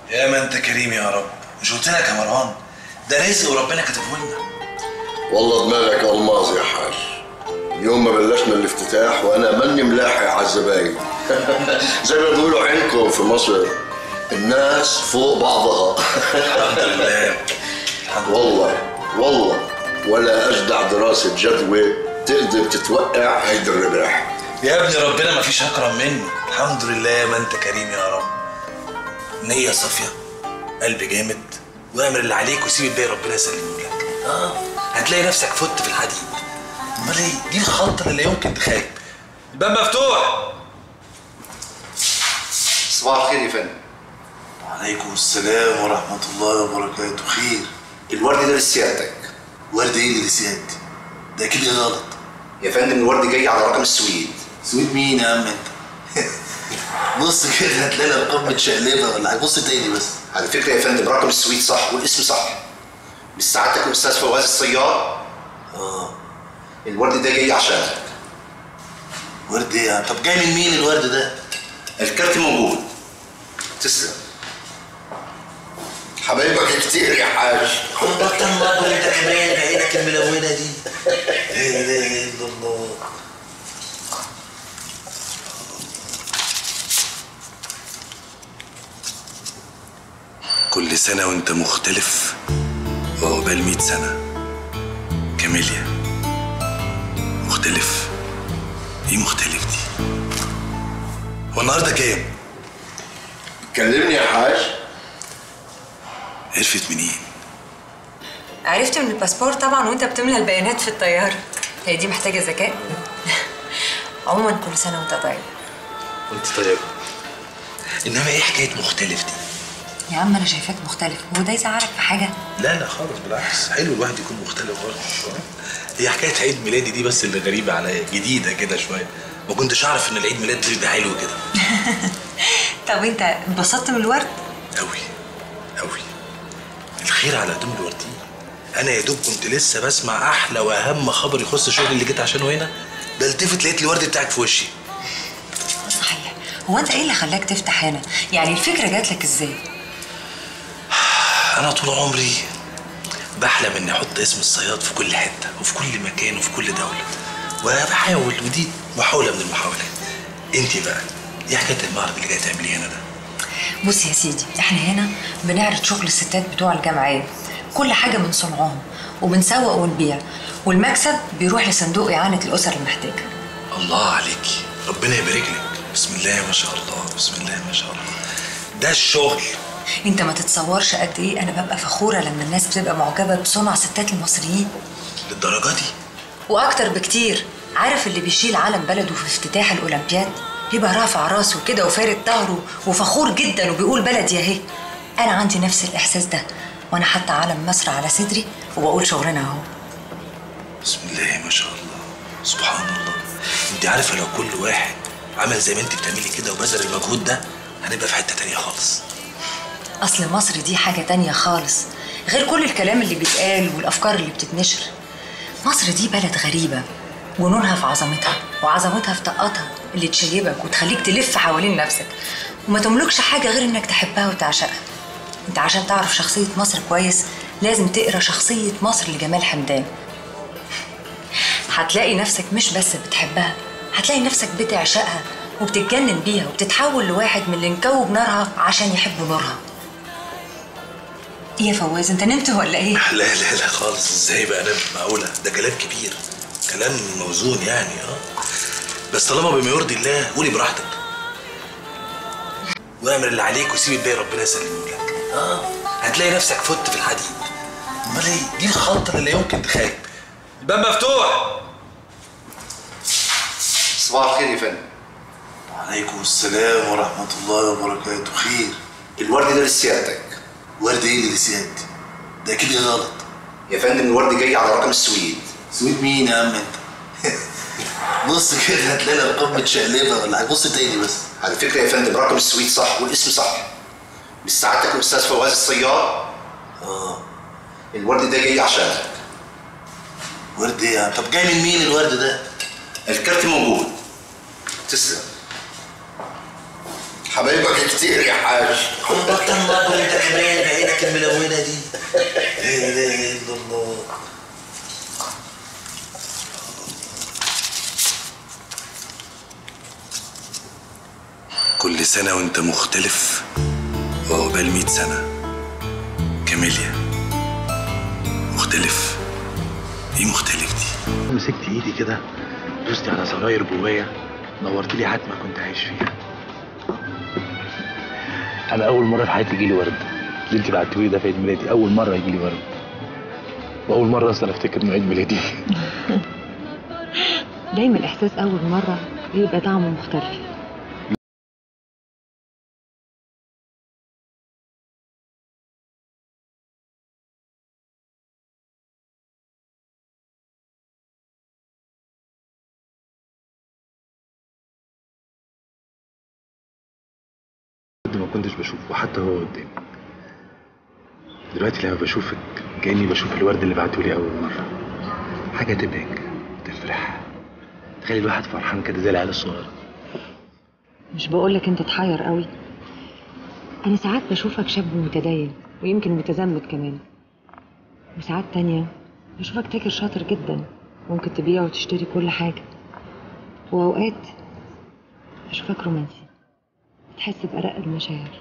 يا ما انت كريم يا رب مش قلت لك يا مروان ده رزق وربنا كاتبه لنا والله دماغك الماظ يا حاج اليوم ما بلشنا الافتتاح وانا ماني ملاحق على الزباين زي ما بيقولوا عندكم في مصر الناس فوق بعضها الحمد لله والله والله ولا اجدع دراسه جدوى تقدر تتوقع هيدا الربح يا ابني ربنا ما فيش اكرم منه الحمد لله يا ما انت كريم يا رب نية صافية قلب جامد واعمل اللي عليك وسيب الباقي ربنا يسلمه لك اه هتلاقي نفسك فت في الحديد امال ايه دي الخلطة اللي لا يمكن تخيب الباب مفتوح صباح الخير يا فندم وعليكم السلام ورحمة الله وبركاته خير الورد ده لسيادتك ورد ايه اللي لسيادتي ده اكيد غلط يا فندم الورد جاي على رقم السويد سويت مين يا عم انت بص كده هتلاقي الارقام متشقلبه ولا حاجة. بص تاني بس على فكره يا فندم رقم السويد صح والاسم صح مش سعادتك الاستاذ فواز الصياد اه الورد ده جاي عشانك ورد ايه يا عم؟ طب جاي من مين الورد ده الكارت موجود تسلم حبايبك كتير يا حاج خد بطل مرة انت كمان بعينك الملونة دي لا اله الا الله كل سنة وانت مختلف وعقبال مئة سنة كاميليا مختلف ايه مختلف دي هو النهارده كام؟ كلمني يا حاج عرفت منين؟ عرفت من الباسبور طبعا وانت بتملى البيانات في الطياره هي دي محتاجه ذكاء عموما كل سنه وانت طيب وانت طيب انما ايه حكايه مختلف دي؟ يا عم انا شايفاك مختلف هو ده يزعلك في حاجه لا لا خالص بالعكس حلو الواحد يكون مختلف برضه هي حكايه عيد ميلادي دي بس اللي غريبه عليا جديده كده شويه ما كنتش اعرف ان العيد ميلاد ده يبقى حلو كده طب انت اتبسطت من الورد قوي قوي الخير على قدوم الوردين انا يا دوب كنت لسه بسمع احلى واهم خبر يخص الشغل اللي جيت عشانه هنا بلتفت لقيت الورد بتاعك في وشي صحيح هو انت ايه اللي خلاك تفتح هنا يعني الفكره جات لك ازاي انا طول عمري بحلم اني احط اسم الصياد في كل حته وفي كل مكان وفي كل دوله وبحاول ودي محاوله من المحاولات انت بقى ايه حكايه المعرض اللي جاي تعمليه هنا ده بص يا سيدي احنا هنا بنعرض شغل الستات بتوع الجمعيه كل حاجه من صنعهم وبنسوق ونبيع والمكسب بيروح لصندوق اعانه الاسر المحتاجه الله عليكي ربنا يبارك لك بسم الله ما شاء الله بسم الله ما شاء الله ده الشغل انت ما تتصورش قد ايه انا ببقى فخوره لما الناس بتبقى معجبه بصنع ستات المصريين للدرجه دي واكتر بكتير عارف اللي بيشيل علم بلده في افتتاح الاولمبياد بيبقى رافع راسه كده وفارد ظهره وفخور جدا وبيقول بلدي اهي انا عندي نفس الاحساس ده وانا حاطه علم مصر على صدري وبقول شغلنا اهو بسم الله ما شاء الله سبحان الله انت عارفه لو كل واحد عمل زي ما انت بتعملي كده وبذل المجهود ده هنبقى في حته تانية خالص اصل مصر دي حاجه تانية خالص غير كل الكلام اللي بيتقال والافكار اللي بتتنشر مصر دي بلد غريبه جنونها في عظمتها وعظمتها في طاقتها اللي تشيبك وتخليك تلف حوالين نفسك وما تملكش حاجه غير انك تحبها وتعشقها انت عشان تعرف شخصيه مصر كويس لازم تقرا شخصيه مصر لجمال حمدان هتلاقي نفسك مش بس بتحبها هتلاقي نفسك بتعشقها وبتتجنن بيها وبتتحول لواحد من اللي انكوب نارها عشان يحبوا نورها ايه يا فواز انت نمت ولا ايه لا لا لا خالص ازاي بقى انا معقوله ده كلام كبير كلام موزون يعني اه بس طالما بما يرضي الله قولي براحتك واعمل اللي عليك وسيب الباقي ربنا يسلمه لك اه هتلاقي نفسك فت في الحديد امال ايه دي الخلطه اللي لا يمكن تخيب الباب مفتوح صباح الخير يا فندم وعليكم السلام ورحمه الله وبركاته خير الورد ده لسيادتك ورد ايه اللي لسيادتي ده اكيد غلط يا فندم الورد جاي على رقم السويد سويت مين يا عم انت بص كده هتلاقي الارقام متشقلبه ولا حاجة. بص تاني بس على فكره يا فندم رقم السويد صح والاسم صح مش سعادتك الاستاذ فواز الصياد اه الورد ده جاي عشانك ورد ايه يا عم؟ طب جاي من مين الورد ده الكارت موجود تسلم حبايبك كتير يا حاج خد بطل مبر انت كمان بعينك الملونه دي لا اله الا الله كل سنة وانت مختلف وعقبال مئة سنة كاميليا مختلف ايه مختلف دي؟ مسكت ايدي كده دوستي على زراير جوايا نورت لي حتمه كنت عايش فيها انا اول مره في حياتي يجيلي ورد اللي انت بعتيه ده في عيد ميلادي اول مره يجيلي ورد واول مره اصلا افتكر انه عيد ميلادي دايما احساس اول مره بيبقى طعمه مختلف قد ما كنتش بشوفه حتى هو قدامي دلوقتي لما بشوفك كاني بشوف الورد اللي بعته لي اول مره حاجه تبهج تفرح تخلي الواحد فرحان كده زي العيال الصغيره مش بقولك انت تحير قوي انا ساعات بشوفك شاب متدين ويمكن متزمت كمان وساعات تانية بشوفك تاجر شاطر جدا ممكن تبيع وتشتري كل حاجة وأوقات بشوفك رومانسي تحس بأرق المشاعر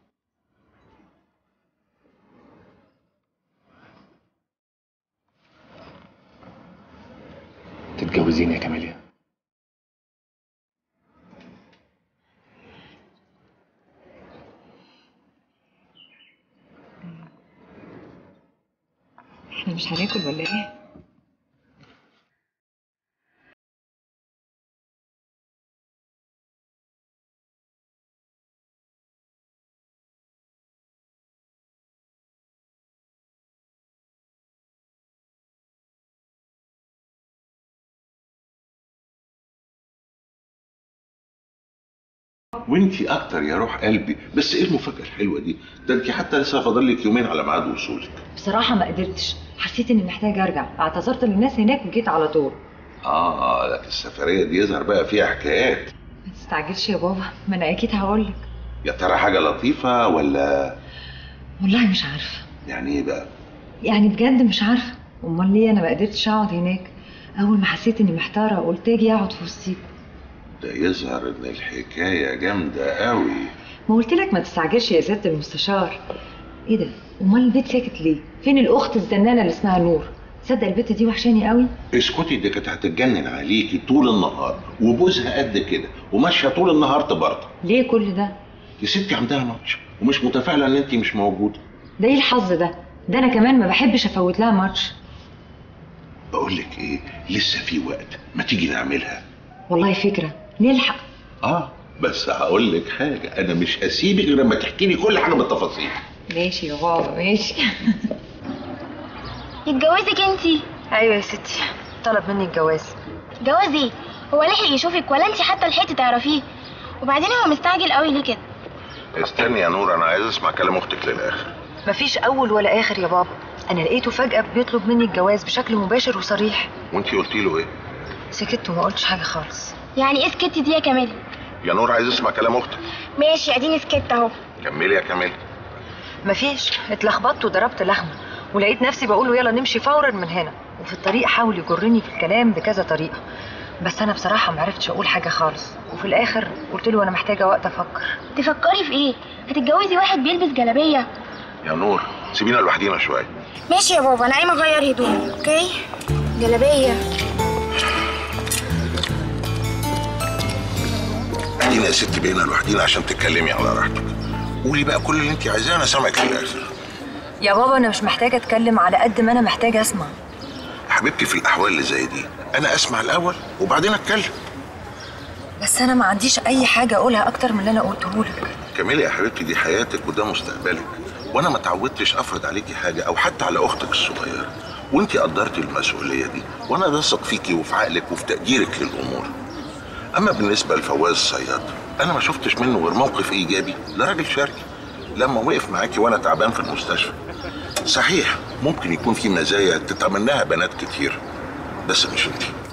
تتجوزيني يا كاميليا احنا مش هناكل ولا ايه؟ وانتي اكتر يا روح قلبي بس ايه المفاجاه الحلوه دي ده انتي حتى لسه فاضل لك يومين على ميعاد وصولك بصراحة ما قدرتش حسيت اني محتاجة ارجع اعتذرت للناس هناك وجيت على طول اه لكن السفريه دي يظهر بقى فيها حكايات ما تستعجلش يا بابا ما انا اكيد هقولك يا ترى حاجه لطيفه ولا والله مش عارفة يعني ايه بقى يعني بجد مش عارفة امال ليه انا ما قدرتش اقعد هناك اول ما حسيت اني محتارة قلت اجي اقعد في وسطيكم ده يظهر ان الحكايه جامده قوي ما قلت لك ما تستعجلش يا سيادة المستشار ايه ده امال البيت ساكت ليه فين الاخت الزنانة اللي اسمها نور تصدق البت دي وحشاني قوي اسكتي دي كانت هتتجنن عليكي طول النهار وبوزها قد كده وماشيه طول النهار تبرطع ليه كل ده يا ستي عندها ماتش ومش متفائله ان انتي مش موجوده ده ايه الحظ ده ده انا كمان ما بحبش افوت لها ماتش بقول لك ايه لسه في وقت ما تيجي نعملها والله فكرة نلحق اه بس هقول لك حاجه انا مش هسيبك غير لما تحكي لي كل حاجه بالتفاصيل ماشي يا بابا ماشي يتجوزك انتي ايوه يا ستي طلب مني الجواز جواز ايه هو لحق يشوفك ولا انتي حتى لحقتي تعرفيه وبعدين هو مستعجل قوي ليه كده استني يا نور انا عايز اسمع كلام اختك للاخر مفيش اول ولا اخر يا بابا انا لقيته فجأة بيطلب مني الجواز بشكل مباشر وصريح وانتي قلتي له ايه سكت وما قلتش حاجة خالص يعني ايه سكتي دي يا كمال يا نور عايز اسمع كلام اختك ماشي اديني سكت اهو كملي يا كمال مفيش اتلخبطت وضربت لحمة ولقيت نفسي بقول له يلا نمشي فورا من هنا وفي الطريق حاول يجرني في الكلام بكذا طريقة بس انا بصراحة ما عرفتش اقول حاجة خالص وفي الاخر قلت له انا محتاجة وقت افكر تفكري في ايه هتتجوزي واحد بيلبس جلابيه يا نور سيبينا لوحدينا شويه ماشي يا بابا انا قايمه اغير هدومي اوكي جلابيه ادينا يا ستي بقينا لوحدينا عشان تتكلمي على راحتك قولي بقى كل اللي انت عايزاه انا سامعك للاخر يا بابا انا مش محتاجة اتكلم على قد ما انا محتاجة اسمع حبيبتي في الاحوال اللي زي دي انا اسمع الاول وبعدين اتكلم بس انا ما عنديش اي حاجة اقولها اكتر من اللي انا قلته لك كملي يا حبيبتي دي حياتك وده مستقبلك وانا ما تعودتش افرض عليكي حاجه او حتى على اختك الصغيره وانت قدرتي المسؤوليه دي وانا بثق فيكي وفي عقلك وفي تقديرك للامور اما بالنسبه لفواز الصياد انا ما شفتش منه غير موقف ايجابي ده راجل شرقي لما وقف معاكي وانا تعبان في المستشفى صحيح ممكن يكون في مزايا تتمناها بنات كتير بس مش انتي